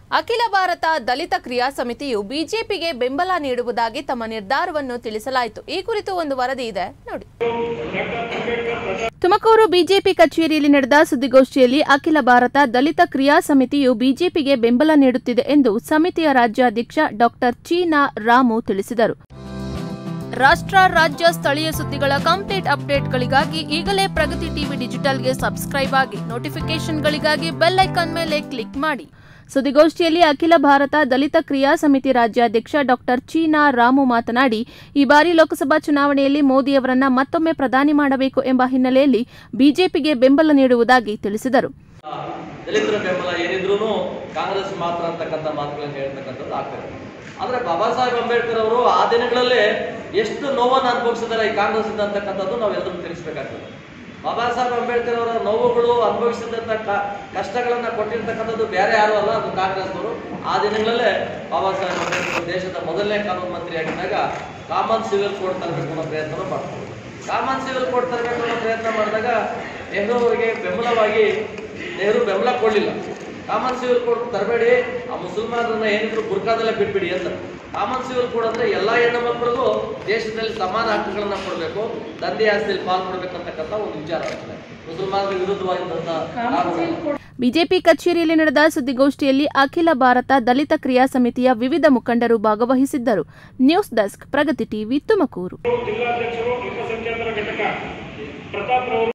ಅಖಿಲ ಭಾರತ ದಲಿತ ಕ್ರಿಯಾ ಸಮಿತಿಯು ಬಿಜೆಪಿಗೆ ಬೆಂಬಲ ನೀಡುವುದಾಗಿ ತಮ್ಮ ನಿರ್ಧಾರವನ್ನು ತಿಳಿಸಲಾಯಿತು ಈ ಕುರಿತು ಒಂದು ವರದಿ ಇದೆ ನೋಡಿ ತುಮಕೂರು ಬಿಜೆಪಿ ಕಚೇರಿಯಲ್ಲಿ ನಡೆದ ಸುದ್ದಿಗೋಷ್ಠಿಯಲ್ಲಿ ಅಖಿಲ ಭಾರತ ದಲಿತ ಕ್ರಿಯಾ ಸಮಿತಿಯು ಬಿಜೆಪಿಗೆ ಬೆಂಬಲ ನೀಡುತ್ತಿದೆ ಎಂದು ಸಮಿತಿಯ ರಾಜ್ಯಾಧ್ಯಕ್ಷ ಡಾಕ್ಟರ್ ಚೀನಾ ರಾಮು ತಿಳಿಸಿದರು ರಾಷ್ಟ್ರ ರಾಜ್ಯ ಸ್ಥಳೀಯ ಸುದ್ದಿಗಳ ಕಂಪ್ಲೀಟ್ ಅಪ್ಡೇಟ್ಗಳಿಗಾಗಿ ಈಗಲೇ ಪ್ರಗತಿ ಟಿವಿ ಡಿಜಿಟಲ್ಗೆ ಸಬ್ಸ್ಕ್ರೈಬ್ ಆಗಿ ನೋಟಿಫಿಕೇಶನ್ಗಳಿಗಾಗಿ ಬೆಲ್ ಐಕಾನ್ ಮೇಲೆ ಕ್ಲಿಕ್ ಮಾಡಿ ಸುದ್ದಿಗೋಷ್ಠಿಯಲ್ಲಿ ಅಖಿಲ ಭಾರತ ದಲಿತ ಕ್ರಿಯಾ ಸಮಿತಿ ರಾಜ್ಯಾಧ್ಯಕ್ಷ ಡಾಕ್ಟರ್ ಚೀನಾ ರಾಮು ಮಾತನಾಡಿ ಈ ಬಾರಿ ಲೋಕಸಭಾ ಚುನಾವಣೆಯಲ್ಲಿ ಮೋದಿಯವರನ್ನ ಮತ್ತೊಮ್ಮೆ ಪ್ರಧಾನಿ ಮಾಡಬೇಕು ಎಂಬ ಹಿನ್ನೆಲೆಯಲ್ಲಿ ಬಿಜೆಪಿಗೆ ಬೆಂಬಲ ನೀಡುವುದಾಗಿ ತಿಳಿಸಿದರು ದಲಿತರ ಬೆಂಬಲ ಏನಿದ್ರು ಕಾಂಗ್ರೆಸ್ ಮಾತ್ರ ಅಂತಕ್ಕಂಥ ಮಾತುಗಳನ್ನು ಹೇಳ್ತಕ್ಕಂಥದ್ದು ಆಗ್ತದೆ ಆದ್ರೆ ಬಾಬಾ ಸಾಹೇಬ್ ಅಂಬೇಡ್ಕರ್ ಅವರು ಆ ದಿನಗಳಲ್ಲೇ ಎಷ್ಟು ನೋವನ್ನು ಅನುಭವಿಸಿದ್ದಾರೆ ಈ ಕಾಂಗ್ರೆಸ್ ಇಂದ ಅಂತಕ್ಕಂಥದ್ದು ನಾವೆಲ್ಲರೂ ತಿಳಿಸ್ಬೇಕಾಗ್ತದೆ ಬಾಬಾ ಸಾಹೇಬ್ ಅಂಬೇಡ್ಕರ್ ಅವರ ನೋವುಗಳು ಅನುಭವಿಸಿದಂಥ ಕ- ಕಷ್ಟಗಳನ್ನ ಕೊಟ್ಟಿರ್ತಕ್ಕಂಥದ್ದು ಬೇರೆ ಯಾರು ಅಲ್ಲ ಅದು ಕಾಂಗ್ರೆಸ್ನವರು ಆ ದಿನಗಳಲ್ಲೇ ಬಾಬಾ ಸಾಹೇಬ್ ಅಂಬೇಡ್ಕರ್ ದೇಶದ ಮೊದಲನೇ ಕಾನೂನು ಮಂತ್ರಿ ಆಗಿದ್ದಾಗ ಕಾಮನ್ ಸಿವಿಲ್ ಕೋಡ್ ತರಬೇಕು ಅನ್ನೋ ಪ್ರಯತ್ನ ಮಾಡ್ತಾರೆ ಕಾಮನ್ ಸಿವಿಲ್ ಕೋಡ್ ತರಬೇಕು ಅನ್ನೋ ಪ್ರಯತ್ನ ಮಾಡಿದಾಗ ನೆಹರು ಅವರಿಗೆ ಬೆಂಬಲವಾಗಿ ನೆಹರು ಬೆಂಬಲ ಕೊಡಲಿಲ್ಲ ಕಾಮನ್ ಸಿವಿಲ್ ಕೋಡ್ ತರಬೇಡಿ ಆ ಮುಸಲ್ಮಾನರನ್ನ ಏನಿದ್ರು ಬುರ್ಕಾದಲ್ಲೇ ಬಿಟ್ಬಿಡಿ ಅಂತ ಕಾಮನ್ ಸಿವಿಲ್ ಕೋಡ್ ಅಂದ್ರೆ ಎಲ್ಲಾ ಹೆಣ್ಣು ಮಕ್ಕಳಿಗೂ ದೇಶದಲ್ಲಿ ಸಮಾನ ಹಕ್ಕುಗಳನ್ನ ಕೊಡಬೇಕು ದಂಧೆ ಆಸ್ತಿಯಲ್ಲಿ ಪಾಲ್ಗೊಡ್ಬೇಕು ಅಂತಕ್ಕಂಥ ಒಂದು ವಿಚಾರ ಆಗ್ತದೆ ಮುಸಲ್ಮಾನರ ವಿರುದ್ಧವಾಗಿದ್ದಂಥ ಕಾನೂನು ಬಿಜೆಪಿ ಕಚೇರಿಯಲ್ಲಿ ನಡೆದ ಸುದ್ದಿಗೋಷ್ಠಿಯಲ್ಲಿ ಅಖಿಲ ಭಾರತ ದಲಿತ ಕ್ರಿಯಾ ಸಮಿತಿಯ ವಿವಿಧ ಮುಖಂಡರು ಭಾಗವಹಿಸಿದ್ದರು news desk Pragati TV Tumakuru ಜಿಲ್ಲಾಧ್ಯಕ್ಷರು ಅಲ್ಪಸಂಖ್ಯಾತರ ಘಟಕ ಪ್ರತಾಪ್ ರವರು